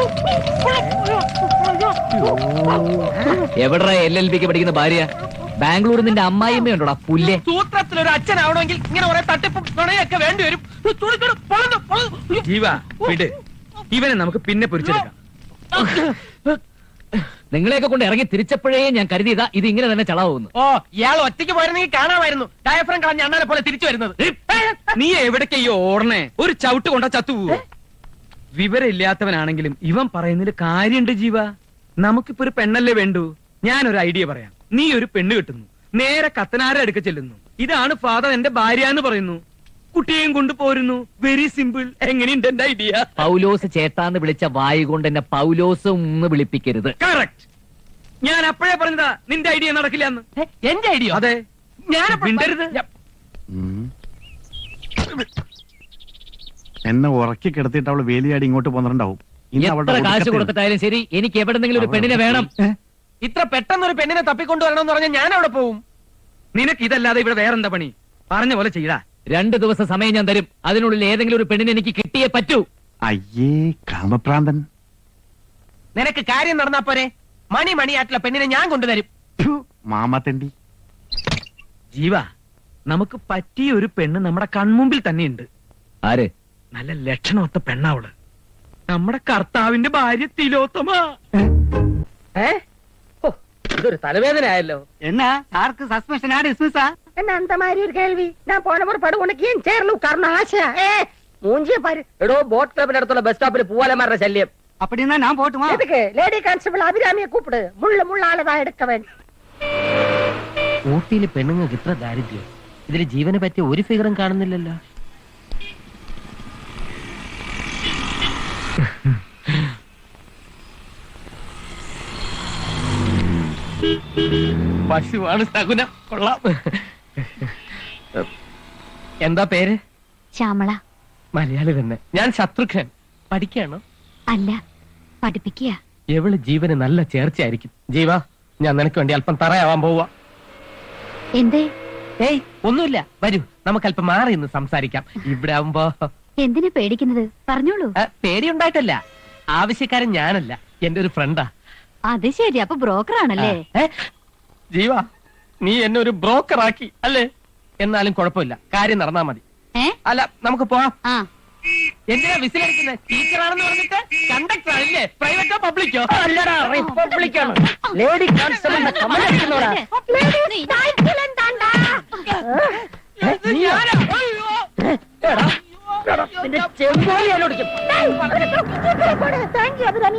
എവിടാ L L ബിക്ക് പഠിക്കുന്ന ഭാര്യ ബാംഗ്ലൂർ നിന്റെ അമ്മായിമ്മയുണ്ടോടാ പുല്ലേ സൂത്രത്തിൽ ഒരു അച്ഛനാവണമെങ്കിൽ ഇങ്ങനെ കുറെ തട്ടിപ്പും നുണയൊക്കെ വേണ്ടി വരും തുണിക്കട് പൊളന്നു, പൊളന്നു. ജീവ വിട് ഇവനെ നമുക്ക് പിന്നെ പൊരിച്ചെടുക്കാം നിങ്ങളെയൊക്കെ കൊണ്ട് ഇറങ്ങി തിരിച്ചപ്പോഴേ ഞാൻ കരുതിയതാ ഇത് ഇങ്ങനെ തന്നെ ചളാവുന്നു ഓ ഇയാൾ ഒറ്റയ്ക്ക് പോയിരുന്നെങ്കിൽ കാണാമായിരുന്നു ഡയഫ്രം കളഞ്ഞ അണ്ണാനെ പോലെ തിരിച്ചു വരുന്നത് നീ എവിടേക്കയ്യോ ഓടണേ ഒരു ചവിട്ട് കൊണ്ട ചത്തുപോവോ വിവരമില്ലാത്തവനാണെങ്കിലും ഇവൻ പറയുന്നതിൽ കാര്യണ്ട് ജീവ നമുക്കിപ്പോ ഒരു പെണ്ണല്ലേ വേണ്ടു ഞാനൊരു ഐഡിയ പറയാം നീ ഒരു പെണ്ണ് കിട്ടുന്നു നേരെ കത്തനാര അടുക്ക ചെല്ലുന്നു ഇതാണ് ഫാദർ എന്റെ ഭാര്യ എന്ന് പറയുന്നു കുട്ടിയെയും കൊണ്ട് പോരുന്നു വെരി സിമ്പിൾ എങ്ങനെയുണ്ട് എന്റെ ഐഡിയ പൗലോസ് ചേട്ടാന്ന് വിളിച്ച വായു കൊണ്ട് എന്നെ പൗലോസ് ഒന്ന് വിളിപ്പിക്കരുത് കറക്റ്റ് ഞാൻ അപ്പോഴേ പറഞ്ഞതാ നിന്റെ ഐഡിയ നടക്കില്ല എന്ന് ഏ, എന്റെ ഐഡിയ അതെ ഞാൻ മിണ്ടരുത്. ഉം. എന്നെ ഉറക്കി കിടത്തിയിട്ട് അവള് വേലിയാടി ഇങ്ങോട്ട് പോന്നിട്ടുണ്ടാവും ഇന്ന് അവളുടെ എത്ര കാശ് ഒടുക്കത്തെ- കൊടുത്തിട്ടായാലും ശരി എനിക്ക് എവിടെന്നെങ്കിലും ഒരു പെണ്ണിനെ വേണം ഇത്ര പെട്ടെന്ന് ഒരു പെണ്ണിനെ തപ്പിക്കൊണ്ടുവരണമെന്ന് പറഞ്ഞാൽ ഞാൻ അവിടെ പോവും നിനക്ക് ഇതല്ലാതെ ഇവിടെ വേറെന്താ പണി പറഞ്ഞ പോലെ ചെയ്യടാ രണ്ടു ദിവസം സമയം ഞാൻ തരും അതിനുള്ളിൽ ഏതെങ്കിലും ഒരു പെണ്ണിനെ എനിക്ക് കിട്ടിയേ പറ്റൂ അയ്യേ കാമപ്രാന്തൻ നിനക്ക് കാര്യം നടന്നാ പോരെ മണി മണിയായിട്ടുള്ള പെണ്ണിനെ ഞാൻ കൊണ്ടുതരും ഫു, മാമാത്തണ്ടി ജീവ നമുക്ക് പറ്റിയ ഒരു പെണ്ണ് നമ്മുടെ കൺമുമ്പിൽ തന്നെയുണ്ട് ആര് നല്ല ലക്ഷണമൊത്ത പെണ്ണാവള് നമ്മുടെ കർത്താവിന്റെ ഭാര്യ തിലോത്തമ ഏ ഓ, ഇതൊരു തലവേദന ആയല്ലോ என்ன சாருக்கு சஸ்பென்ஷனா டிஸ்மிஸா என்ன அந்த மாதிரி ஒரு கேள்வி நான் போன ஒரு படு உனக்கு ஏன் சேர்ல உட்காரணும் ஆசையா ஏ மூஞ்சிய பாரு എടോ ബോട്ട് ക്ലബിന്റെ അടുത്തുള്ള ബസ് സ്റ്റോപ്പിൽ പൂവാലന്മാരുടെ ശല്യം அப்படின்னா நான் போட்டுமா எதுக்கு லேடி கான்ஸ்டபிள் அபிராமியை கூப்பிடு முள்ள முள்ளாலதான் எடுக்க வேண்டும் ഊട്ടിയിലെ പെണ്ണുങ്ങൾക്ക് ഇത്ര ദാരിദ്ര്യം ഇതിൽ ജീവനെ പറ്റിയ ഒരു ഫിഗറും കാണുന്നില്ലല്ലോ പശുവാണ് സകുനം കൊള്ളാം എന്താ പേര് ശ്യാമള മലയാളി തന്നെ ഞാൻ ശത്രുഘ്നൻ പഠിക്കാണോ അല്ല പഠിപ്പിക്കുക എവള് ജീവന് നല്ല ചേർച്ചയായിരിക്കും ജീവ ഞാൻ നിനക്ക് വേണ്ടി അല്പം തറയാവാൻ പോവാ എന്തേ ഏയ് ഒന്നുമില്ല വരൂ നമുക്ക് അല്പം മാറി നിന്ന് സംസാരിക്കാം ഇവിടെ ആവുമ്പോ എന്തിനാ പേടിക്കുന്നത് പറഞ്ഞോളൂ ആ, പേടിയുണ്ടായിട്ടല്ല ആവശ്യക്കാരൻ ഞാനല്ല എന്റെ ഒരു ഫ്രണ്ടാ അത് ശരി അപ്പൊ ബ്രോക്കർ ആണല്ലേ ജീവ നീ എന്നെ ഒരു ബ്രോക്കർ ആക്കി അല്ലേ എന്നാലും കുഴപ്പമില്ല കാര്യം നടന്നാ മതി ഏ അല്ല നമുക്ക് പോവാം ആ എന്തിനാ വിസിലടിക്കുന്നത് ടീച്ചറാണെന്ന് പറഞ്ഞിട്ട് കണ്ടക്ടർ ആണല്ലേ പ്രൈവറ്റോ പബ്ലിക്കോ അല്ലടാ റിപ്പബ്ലിക്കാണ് ലേഡി കോൺസ്റ്റബിളിന്റെ കമലടിക്കുന്നോടാ നിന്റെ ചെമ്പോലി എന്നോടിക്കും தேங்க்யூ அபிராமி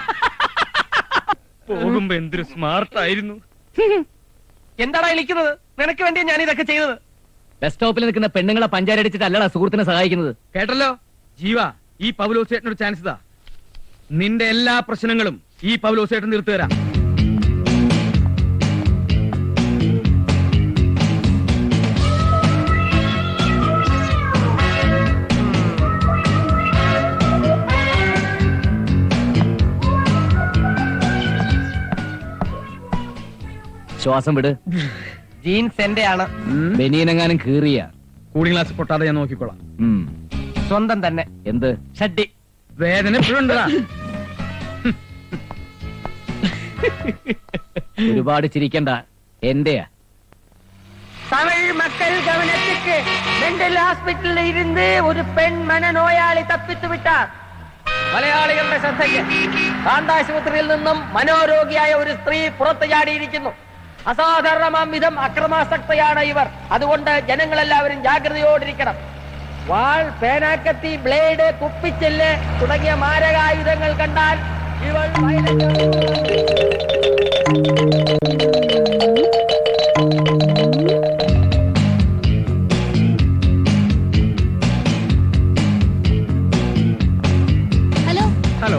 പോകുമ്പോ എന്തൊരു സ്മാർട്ട് ആയിരുന്നു എന്താടാ വിളിക്കുന്നത് നിനക്ക് വേണ്ടി ഞാൻ ഇതൊക്കെ ചെയ്തത് ബസ് സ്റ്റോപ്പിൽ നിൽക്കുന്ന പെണ്ണുങ്ങളെ പഞ്ചാരടിച്ചിട്ട് അല്ലടാ സുഹൃത്തിനെ സഹായിക്കുന്നത് കേട്ടല്ലോ ജീവ ഈ പൗലോസേട്ടനൊരു ചാൻസ് ഇതാ നിന്റെ എല്ലാ പ്രശ്നങ്ങളും ഈ പൗലോസേട്ടൻ തീർത്തു തരാം ശ്വാസം വിട് ജീൻസ് എന്റെ ആണ് ബനിയനെങ്ങാനും കീറിയ കൂളിംഗ് ഗ്ലാസ് പൊട്ടാതെ ഞാൻ നോക്കിക്കോളാം ഉം. സ്വന്തം തന്നെ എന്ത് ഷഡ്ഡി വേദന എപ്പോഴും ഉണ്ടടാ ഒരുപാട് ചിരിക്കണ്ട എന്റെയാ தமிழ் மக்கள் கவனத்துக்கு மெண்டல் ஹாஸ்பிட்டலில் இருந்து ஒரு பெண் மனநோயாளി തപ്പിത്തു വിട്ടാർ മലയാളികളുടെ ശ്രദ്ധയ്ക്ക് കാണ്ടാശുപത്രിയിൽ നിന്നും മനോരോഗിയായ ഒരു സ്ത്രീ പുറത്തു ചാടിയിരിക്കുന്നു അസാധാരണമാം വിധം അക്രമാസക്തയാണ് ഇവർ അതുകൊണ്ട് ജനങ്ങളെല്ലാവരും ജാഗ്രതയോടിരിക്കണം വാൾ പേനാക്കത്തി ബ്ലേഡ് കുപ്പിച്ചെല്ല് തുടങ്ങിയ മാരകായുധങ്ങൾ കണ്ടാൽ ഇവൾ violent- ഹലോ ഹലോ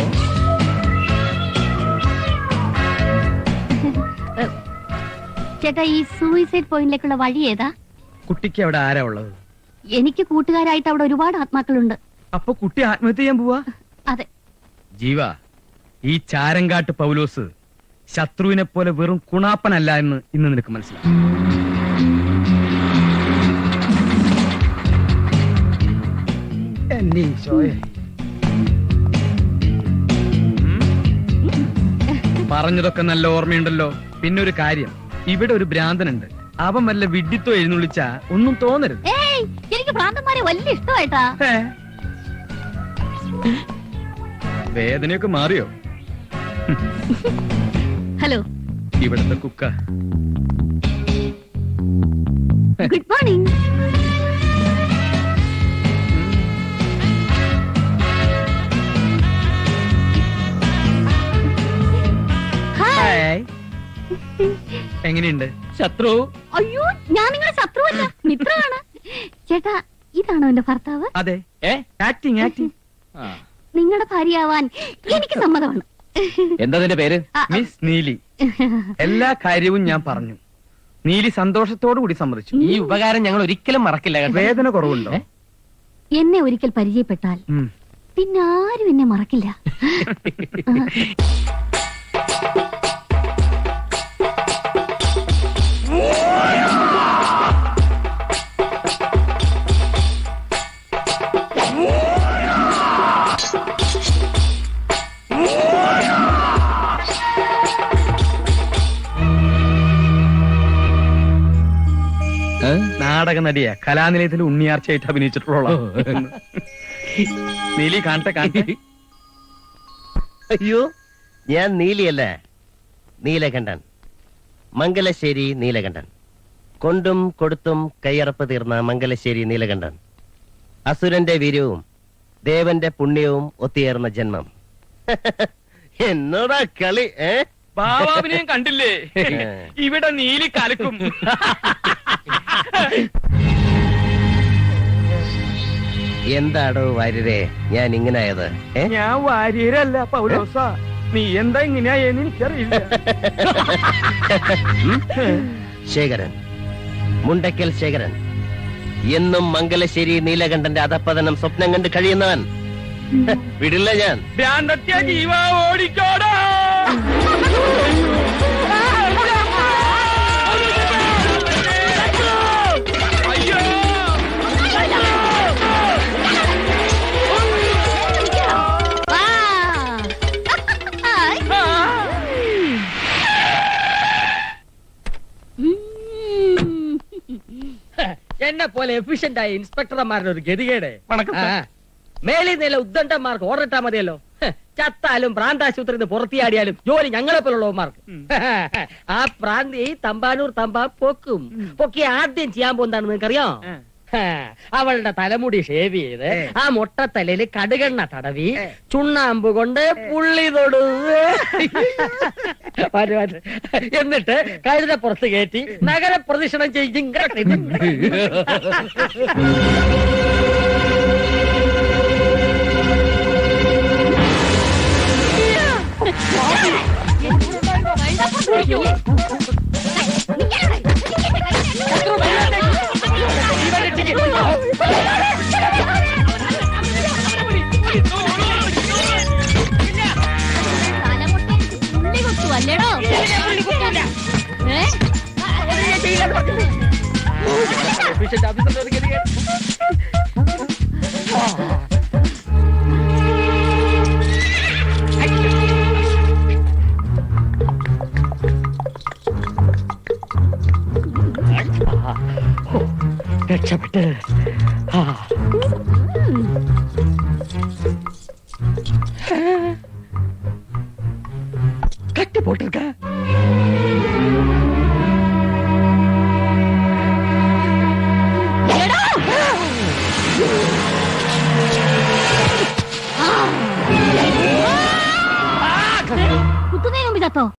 ചേട്ടാ ഈ സൂയിസൈഡ് പോയിന്റിലേക്കുള്ള വഴി ഏതാ കുട്ടിക്ക് അവിടെ ആരാ ഉള്ളത് എനിക്ക് കൂട്ടുകാരായിട്ട് അവിടെ ഒരുപാട് ആത്മാക്കളുണ്ട് അപ്പൊ കുട്ടി ആത്മഹത്യ ചെയ്യാൻ പോവാ അതെ ജീവ ഈ ചാരങ്കാട്ട് പൗലോസ് ശത്രുവിനെ പോലെ വെറും കുണാപ്പനല്ല എന്ന് ഇന്ന് നിനക്ക് മനസ്സിലാവും എന്നെ ഈശോയെ. പറഞ്ഞതൊക്കെ നല്ല ഓർമ്മയുണ്ടല്ലോ പിന്നെ ഒരു കാര്യം ഇവിടെ ഒരു ഭ്രാന്തനുണ്ട് അവൻ വല്ല വിഡ്ഢിത്തോ എഴുന്നള്ളിച്ച ഒന്നും തോന്നരുത് ഏയ് എനിക്ക് ഭ്രാന്തന്മാരെ വലിയ ഇഷ്ടമായിട്ടാ ഏ? വേദനയൊക്കെ മാറിയോ ഹലോ ഇവിടുത്തെ കുക്ക ഗുഡ് മോർണിംഗ് ഹായ് ഹായ്. എങ്ങനെയുണ്ട് ശത്രു അയ്യോ ഞാൻ നിങ്ങളുടെ ശത്രുവല്ല മിത്രമാണ് ചേട്ടാ ഇതാണോ എന്റെ ഭർത്താവ് അതെ ഏ ആക്ടിങ് ആക്ടിങ് ആ. നിങ്ങളുടെ ഭാര്യയാവാൻ എനിക്ക് സമ്മതമാണ് എന്താ നിന്റെ പേര് ആ, മിസ് നീലി എല്ലാ കാര്യവും ഞാൻ പറഞ്ഞു നീലി സന്തോഷത്തോടു കൂടി സമ്മതിച്ചു ഈ ഉപകാരം ഞങ്ങൾ ഒരിക്കലും മറക്കില്ല കേട്ടോ വേദന കുറവുണ്ടോ എന്നെ ഒരിക്കൽ പരിചയപ്പെട്ടാൽ ഉം. പിന്നെ ആരും എന്നെ മറക്കില്ല ഏ? നാടക നടിയാ കലാനിലയത്തിൽ ഉണ്ണിയാർച്ചയായിട്ട് അഭിനയിച്ചിട്ടുള്ള നീലി കാണട്ടെ കാണട്ടെ അയ്യോ ഞാൻ നീലിയല്ല നീലകണ്ഠൻ മംഗലശ്ശേരി നീലകണ്ഠൻ കൊണ്ടും കൊടുത്തും കയ്യറപ്പ് തീർന്ന മംഗലശ്ശേരി നീലകണ്ഠൻ അസുരന്റെ വീര്യവും ദേവന്റെ പുണ്യവും ഒത്തുചേർന്ന ജന്മം എന്നോടാ കളി ഏ ഭാവാഭിനയം കണ്ടില്ലേ ഇവിടെ നീലി കലക്കും എന്താടോ വാര്യരെ ഞാൻ ഇങ്ങനായത് ഏ ഞാൻ വാര്യരല്ല പൗലോസ നീ എന്താ ഇങ്ങനെയായെന്ന് എനിക്കറിയില്ല ശേഖരൻ മുണ്ടക്കൽ ശേഖരൻ എന്നും മംഗലശ്ശേരി നീലകണ്ഠന്റെ അധപ്പതനം സ്വപ്നം കണ്ട് കഴിയുന്നവൻ വിടില്ല ഞാൻ ഭ്രാന്തത്യ ജീവ ഓടിക്കോടാ അയ്യോ വാ. ഹായ്. ഉം. എന്നെ പോലെ എഫിഷ്യന്റ് ആയ ഇൻസ്പെക്ടർമാരുടെ ഒരു ഗതികേട് വണക്കം സാർ. ആ. മേളിൽ നില ഉദ്ദണ്ഡന്മാർക്ക് ഓർഡർ ഇട്ടാ മതിയല്ലോ ഹ്, ചത്താലും പ്രാന്താശുപത്രിയിൽ നിന്ന് പുറത്തിയാടിയാലും ജോലി ഞങ്ങളെ പോലുള്ളവന്മാർക്ക് ആ പ്രാന്തി തമ്പാനൂർ തമ്പാ പൊക്കും പൊക്കി ആദ്യം ചെയ്യാൻ പോകുന്നതാണ് നിങ്ങൾക്കറിയോ ഹാ, അവളുടെ തലമുടി ഷേവ് ചെയ്ത് ആ മൊട്ടത്തലയിൽ കടുകെണ്ണ തടവി ചുണ്ണാമ്പ് കൊണ്ട് പുള്ളി തൊടു വരു, വരു. എന്നിട്ട് കഴുത പുറത്ത് കയറ്റി നഗര പ്രദക്ഷിണം ചെയ്യും തലമുട്ടയിൽ പുള്ളി കുത്തു അല്ലേടോ ഏ? രക്ഷപ്പെട്ട് ആ. കട്ടി പോട്ടിருக்க എടോ! കുത്തുന്നതിന് മുമ്പ് ചത്തോ